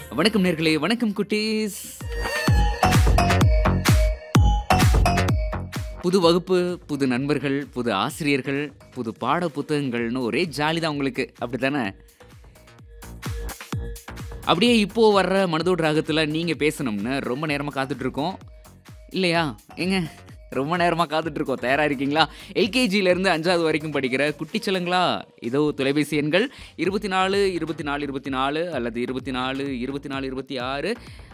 வணக்கம் நேர்களே வணக்கம் குட்டீஸ் புது வகுப்பு புது நண்பர்கள் புது ஆசிரியர்கள் புது பாட புத்தகங்கள்னு ஒரே ஜாலி தான் உங்களுக்கு அப்படித்தானே அப்படியே இப்போ வர்ற மனதோடு ராகத்தில் நீங்கள் பேசணும்னு ரொம்ப நேரமாக காத்துட்டு இருக்கோம் இல்லையா ஏங்க ரொம்ப நேரமாக காத்துட்டு இருக்கோம் தயாராக இருக்கீங்களா எல்கேஜியிலேருந்து அஞ்சாவது வரைக்கும் படிக்கிற குட்டிச்சலங்களா இதோ தொலைபேசி எண்கள் இருபத்தி நாலு இருபத்தி நாலு இருபத்தி நாலு அல்லது இருபத்தி நாலு இருபத்தி நாலு இருபத்தி ஆறு